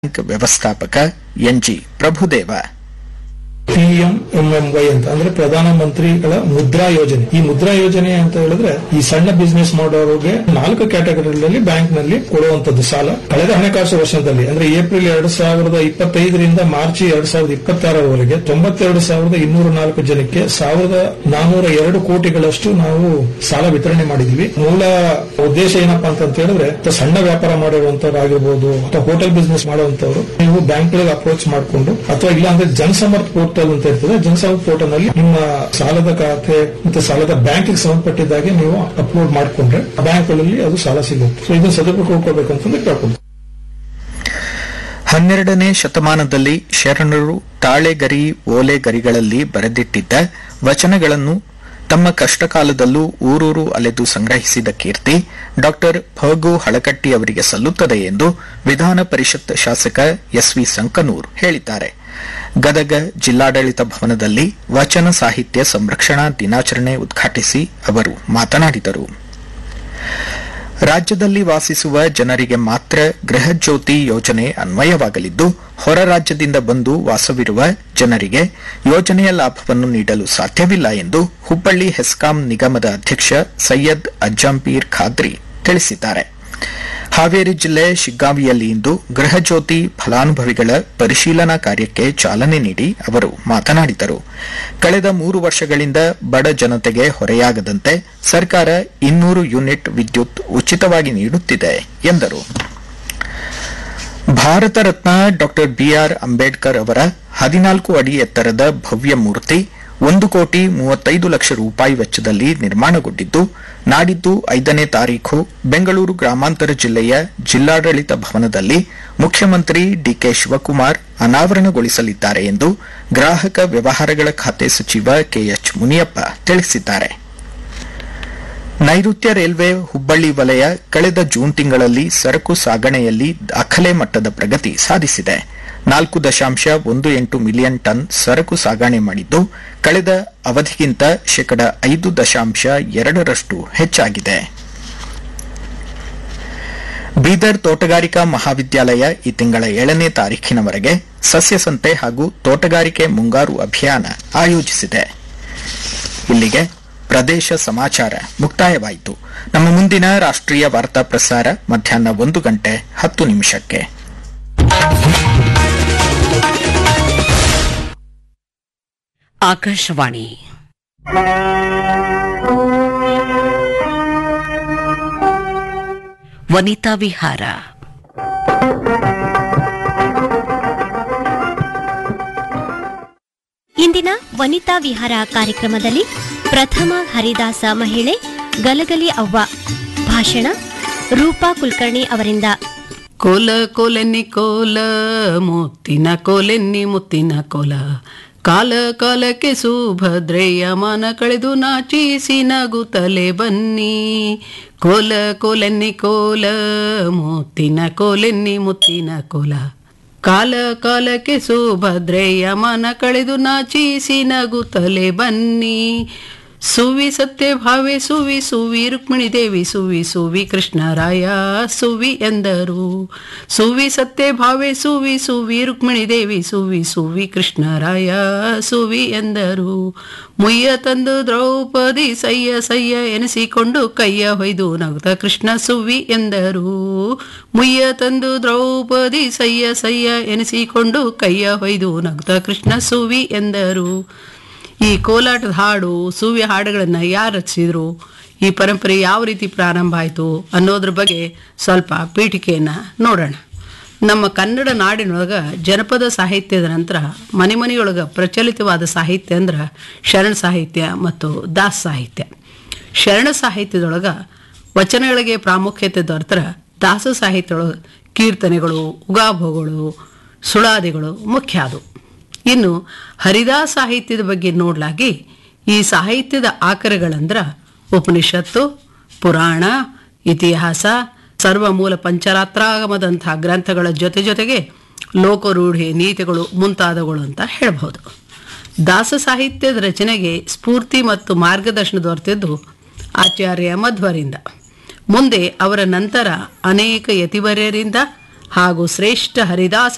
bank ವ್ಯವಸ್ಥಾಪಕ NG Prabhudeva PM ಎಂಎಂವೈ ಅಂತ ಅಂದ್ರೆ ಪ್ರಧಾನ ಮಂತ್ರಿಗಳ ಮುದ್ರಾ ಯೋಜನೆ ಈ ಮುದ್ರಾ ಯೋಜನೆ ಅಂತ ಹೇಳಿದ್ರೆ ಈ ಸಣ್ಣ ಬಿಸಿನೆಸ್ ಮಾಡೋರಿಗೆ ನಾಲ್ಕು ಕ್ಯಾಟಗರಿಗಳಲ್ಲಿ ಬ್ಯಾಂಕ್ ನಲ್ಲಿ ಕೊಡುವಂತದ್ದು ಸಾಲ ಕಳೆದ ಹಣಕಾಸು ವರ್ಷದಲ್ಲಿ ಅಂದ್ರೆ ಏಪ್ರಿಲ್ ಎರಡ್ ಸಾವಿರದ ಇಪ್ಪತ್ತೈದರಿಂದ ಮಾರ್ಚ್ ಎರಡ್ ಸಾವಿರದ ಇಪ್ಪತ್ತಾರರವರೆಗೆ ತೊಂಬತ್ತೆರಡು ಸಾವಿರದ ಇನ್ನೂರ ನಾಲ್ಕು ಜನಕ್ಕೆ ಸಾವಿರದ ನಾನೂರ ಎರಡು ಕೋಟಿಗಳಷ್ಟು ನಾವು ಸಾಲ ವಿತರಣೆ ಮಾಡಿದೀವಿ ಮೂಲ ಉದ್ದೇಶ ಏನಪ್ಪಾ ಅಂತ ಹೇಳಿದ್ರೆ ಅಥವಾ ಸಣ್ಣ ವ್ಯಾಪಾರ ಮಾಡಿರುವಂತವ್ರಾಗಿರ್ಬೋದು ಅಥವಾ ಹೋಟೆಲ್ ಬಿಸ್ನೆಸ್ ಮಾಡುವಂತವ್ರು ನೀವು ಬ್ಯಾಂಕ್ ಗಳಿಗೆ ಅಪ್ರೋಚ್ ಮಾಡಿಕೊಂಡು ಅಥವಾ ಇಲ್ಲ ಅಂದ್ರೆ ಜನಸಮರ್ಥ ಪೋರ್ಟಲ್ ಅಂತ ಇರ್ತದೆ ಜನಸಮರ್ಥ ಪೋರ್ಟಲ್ ನಲ್ಲಿ ನಿಮ್ಮ ಸಾಲದ ಖಾತೆ ಮತ್ತೆ ಸಾಲದ ಬ್ಯಾಂಕ್ ಸಂಬಂಧಪಟ್ಟಿದ್ದಾಗೆ ನೀವು ಅಪ್ಲೋಡ್ ಮಾಡಿಕೊಂಡ್ರೆ ಬ್ಯಾಂಕ್ ಗಳಲ್ಲಿ ಅದು ಸಾಲ ಸಿಗುತ್ತೆ ಸೊ ಇದನ್ನ ಸದುಪಯೋಗ ಕೊಡ್ಬೇಕು ಅಂತಂದ್ರೆ ಕೇಳ್ಕೊಂಡು ಹನ್ನೆರಡನೇ ಶತಮಾನದಲ್ಲಿ ಶರಣರು ತಾಳೆಗರಿ ಓಲೆಗರಿಗಳಲ್ಲಿ ಬರೆದಿಟ್ಟಿದ್ದ ವಚನಗಳನ್ನು ತಮ್ಮ ಕಷ್ಟಕಾಲದಲ್ಲೂ ಊರೂರು ಅಲೆದು ಸಂಗ್ರಹಿಸಿದ ಕೀರ್ತಿ ಡಾಕ್ಟರ್ ಫಗು ಹಳಕಟ್ಟಿ ಅವರಿಗೆ ಸಲ್ಲುತ್ತದೆ ಎಂದು ವಿಧಾನ ಪರಿಷತ್ ಶಾಸಕ ಎಸ್ವಿ ಸಂಕನೂರ್ ಹೇಳಿದ್ದಾರೆ ಗದಗ ಜಿಲ್ಲಾಡಳಿತ ಭವನದಲ್ಲಿ ವಚನ ಸಾಹಿತ್ಯ ಸಂರಕ್ಷಣಾ ದಿನಾಚರಣೆ ಉದ್ಘಾಟಿಸಿ ಅವರು ಮಾತನಾಡಿದರು ರಾಜ್ಯದಲ್ಲಿ ವಾಸಿಸುವ ಜನರಿಗೆ ಮಾತ್ರ ಗೃಹಜ್ಯೋತಿ ಯೋಜನೆ ಅನ್ವಯವಾಗಲಿದ್ದು ಹೊರ ರಾಜ್ಯದಿಂದ ಬಂದು ವಾಸವಿರುವ ಜನರಿಗೆ ಯೋಜನೆಯ ಲಾಭವನ್ನು ನೀಡಲು ಸಾಧ್ಯವಿಲ್ಲ ಎಂದು ಹುಬ್ಬಳ್ಳಿ ಹೆಸ್ಕಾಂ ನಿಗಮದ ಅಧ್ಯಕ್ಷ ಸೈಯದ್ ಅಜ್ಜಂಪೀರ್ ಖಾದ್ರಿ ತಿಳಿಸಿದ್ದಾರೆ ಹಾವೇರಿ ಜಿಲ್ಲೆ ಶಿಗ್ಗಾವಿಯಲ್ಲಿ ಇಂದು ಗೃಹಜ್ಯೋತಿ ಫಲಾನುಭವಿಗಳ ಪರಿಶೀಲನಾ ಕಾರ್ಯಕ್ಕೆ ಚಾಲನೆ ನೀಡಿ ಅವರು ಮಾತನಾಡಿದರು ಕಳೆದ ಮೂರು ವರ್ಷಗಳಿಂದ ಬಡ ಜನತೆಗೆ ಹೊರೆಯಾಗದಂತೆ ಸರ್ಕಾರ ಇನ್ನೂರು ಯೂನಿಟ್ ವಿದ್ಯುತ್ ಉಚಿತವಾಗಿ ನೀಡುತ್ತಿದೆ ಎಂದರು ಭಾರತ ರತ್ನ ಡಾ ಬಿಆರ್ ಅಂಬೇಡ್ಕರ್ ಅವರ ಹದಿನಾಲ್ಕು ಅಡಿ ಎತ್ತರದ ಭವ್ಯ ಮೂರ್ತಿ ಒಂದು ಕೋಟಿ ಮೂವತ್ತೈದು ಲಕ್ಷ ರೂಪಾಯಿ ವೆಚ್ಚದಲ್ಲಿ ನಿರ್ಮಾಣಗೊಂಡಿದ್ದು ನಾಡಿದ್ದು ಐದನೇ ತಾರೀಖು ಬೆಂಗಳೂರು ಗ್ರಾಮಾಂತರ ಜಿಲ್ಲೆಯ ಜಿಲ್ಲಾಡಳಿತ ಭವನದಲ್ಲಿ ಮುಖ್ಯಮಂತ್ರಿ ಡಿಕೆ ಶಿವಕುಮಾರ್ ಅನಾವರಣಗೊಳಿಸಲಿದ್ದಾರೆ ಎಂದು ಗ್ರಾಹಕ ವ್ಯವಹಾರಗಳ ಖಾತೆ ಸಚಿವ ಕೆಎಚ್ ಮುನಿಯಪ್ಪ ತಿಳಿಸಿದ್ದಾರೆ ನೈಋತ್ಯ ರೈಲ್ವೆ ಹುಬ್ಬಳ್ಳಿ ವಲಯ ಕಳೆದ ಜೂನ್ ತಿಂಗಳಲ್ಲಿ ಸರಕು ಸಾಗಣೆಯಲ್ಲಿ ದಾಖಲೆ ಮಟ್ಟದ ಪ್ರಗತಿ ಸಾಧಿಸಿದೆ ನಾಲ್ಕು ದಶಾಂಶ ಒಂದು ಎಂಟು ಮಿಲಿಯನ್ ಟನ್ ಸರಕು ಸಾಗಣೆ ಮಾಡಿದ್ದು ಕಳೆದ ಅವಧಿಗಿಂತ ಶೇಕಡ ಐದು ದಶಾಂಶ ಎರಡರಷ್ಟು ಹೆಚ್ಚಾಗಿದೆ ಬೀದರ್ ತೋಟಗಾರಿಕಾ ಮಹಾವಿದ್ಯಾಲಯ ಈ ತಿಂಗಳ ಏಳನೇ ತಾರೀಖಿನವರೆಗೆ ಸಸ್ಯ ಸಂತೆ ಹಾಗೂ ತೋಟಗಾರಿಕೆ ಮುಂಗಾರು ಅಭಿಯಾನ ಆಯೋಜಿಸಿದೆ ಇಲ್ಲಿಗೆ ಪ್ರದೇಶ ಸಮಾಚಾರ ಮುಕ್ತಾಯವಾಯಿತು ನಮ್ಮ ಮುಂದಿನ ರಾಷ್ಟ್ರೀಯ ವಾರ್ತಾ ಪ್ರಸಾರ ಮಧ್ಯಾಹ್ನ ಒಂದು ಗಂಟೆ ಹತ್ತು ನಿಮಿಷಕ್ಕೆ ಆಕಾಶವಾಣಿ ವನಿತಾ ವಿಹಾರ ಇಂದಿನ ವನಿತಾ ವಿಹಾರ ಕಾರ್ಯಕ್ರಮದಲ್ಲಿ ಪ್ರಥಮ ಹರಿದಾಸ ಮಹಿಳೆ ಗಲಗಲಿ ಅವ್ವ ಭಾಷಣ ರೂಪಾ ಕುಲಕರ್ಣಿ ಅವರಿಂದ ಕೋಲ ಕೋಲೆನ್ನಿ ಕೋಲ ಮುತ್ತಿನ ಕೋಲೆನ್ನಿ ಮುತ್ತಿನ ಕೋಲ ಕಾಲ ಕಾಲಕ್ಕೆ ಸುಭದ್ರೆಯ ಮನ ಕಳೆದು ನಾಚಿಸಿ ನಗುತ್ತಲೆ ಬನ್ನಿ ಕೋಲ ಕೋಲೆನ್ನಿ ಕೋಲ ಮುತ್ತಿನ ಕೋಲೆನ್ನಿ ಮುತ್ತಿನ ಕೋಲ ಕಾಲ ಕಾಲಕ್ಕೆ ಸುಭದ್ರೆಯ ಮನ ಕಳೆದು ನಾಚಿಸಿ ನಗುತ್ತಲೆ ಬನ್ನಿ ಸುವಿ ಸತ್ಯ ಭಾವೆ ಸುವಿ ಸುವಿ ರುಕ್ಮಿಣಿ ದೇವಿ ಸುವಿ ಸುವಿ ಕೃಷ್ಣರಾಯ ಸುವಿ ಎಂದರು ಸುವಿ ಸತ್ಯ ಭಾವೆ ಸುವಿ ಸುವಿ ರುಕ್ಮಿಣಿ ದೇವಿ ಸುವಿ ಸುವಿ ಕೃಷ್ಣರಾಯ ಸುವಿ ಎಂದರು ಮುಯ್ಯ ತಂದು ದ್ರೌಪದಿ ಸಯ್ಯ ಸಯ್ಯ ಎನಿಸಿಕೊಂಡು ಕೈಯ ಹೊಯ್ದು ನಗುತ್ತ ಕೃಷ್ಣ ಸುವಿ ಎಂದರು ಮುಯ್ಯ ತಂದು ದ್ರೌಪದಿ ಸಯ್ಯ ಸಯ್ಯ ಎನಿಸಿಕೊಂಡು ಕೈಯ ಹೊಯ್ದು ನಗುತ್ತ ಕೃಷ್ಣ ಸುವಿ ಎಂದರು ಈ ಕೋಲಾಟದ ಹಾಡು ಸೂವ್ಯ ಹಾಡುಗಳನ್ನು ಯಾರು ರಚಿಸಿದ್ರು ಈ ಪರಂಪರೆ ಯಾವ ರೀತಿ ಪ್ರಾರಂಭ ಆಯಿತು ಅನ್ನೋದ್ರ ಬಗ್ಗೆ ಸ್ವಲ್ಪ ಪೀಠಿಕೆಯನ್ನು ನೋಡೋಣ ನಮ್ಮ ಕನ್ನಡ ನಾಡಿನೊಳಗೆ ಜನಪದ ಸಾಹಿತ್ಯದ ನಂತರ ಮನೆ ಮನೆಯೊಳಗೆ ಪ್ರಚಲಿತವಾದ ಸಾಹಿತ್ಯ ಅಂದ್ರೆ ಶರಣ ಸಾಹಿತ್ಯ ಮತ್ತು ದಾಸ ಸಾಹಿತ್ಯ ಶರಣ ಸಾಹಿತ್ಯದೊಳಗೆ ವಚನಗಳಿಗೆ ಪ್ರಾಮುಖ್ಯತೆ ದೊರೆತರ ದಾಸ ಸಾಹಿತ್ಯದೊಳಗೆ ಕೀರ್ತನೆಗಳು ಉಗಾಭೋಗಳು ಸುಳಾದಿಗಳು ಮುಖ್ಯ ಅದು ಇನ್ನು ಹರಿದಾಸ ಸಾಹಿತ್ಯದ ಬಗ್ಗೆ ನೋಡ್ಲಾಗಿ ಈ ಸಾಹಿತ್ಯದ ಆಕರಗಳಂದ್ರ ಉಪನಿಷತ್ತು ಪುರಾಣ ಇತಿಹಾಸ ಸರ್ವಮೂಲ ಪಂಚರಾತ್ರಾಗಮದಂತಹ ಗ್ರಂಥಗಳ ಜೊತೆ ಜೊತೆಗೆ ಲೋಕರೂಢಿ ನೀತಿಗಳು ಮುಂತಾದವುಗಳು ಅಂತ ಹೇಳ್ಬೋದು ದಾಸ ಸಾಹಿತ್ಯದ ರಚನೆಗೆ ಸ್ಫೂರ್ತಿ ಮತ್ತು ಮಾರ್ಗದರ್ಶನ ದೊರೆತಿದ್ದು ಆಚಾರ್ಯ ಮಧ್ವರಿಂದ ಮುಂದೆ ಅವರ ನಂತರ ಅನೇಕ ಯತಿವರ್ಯರಿಂದ ಹಾಗೂ ಶ್ರೇಷ್ಠ ಹರಿದಾಸ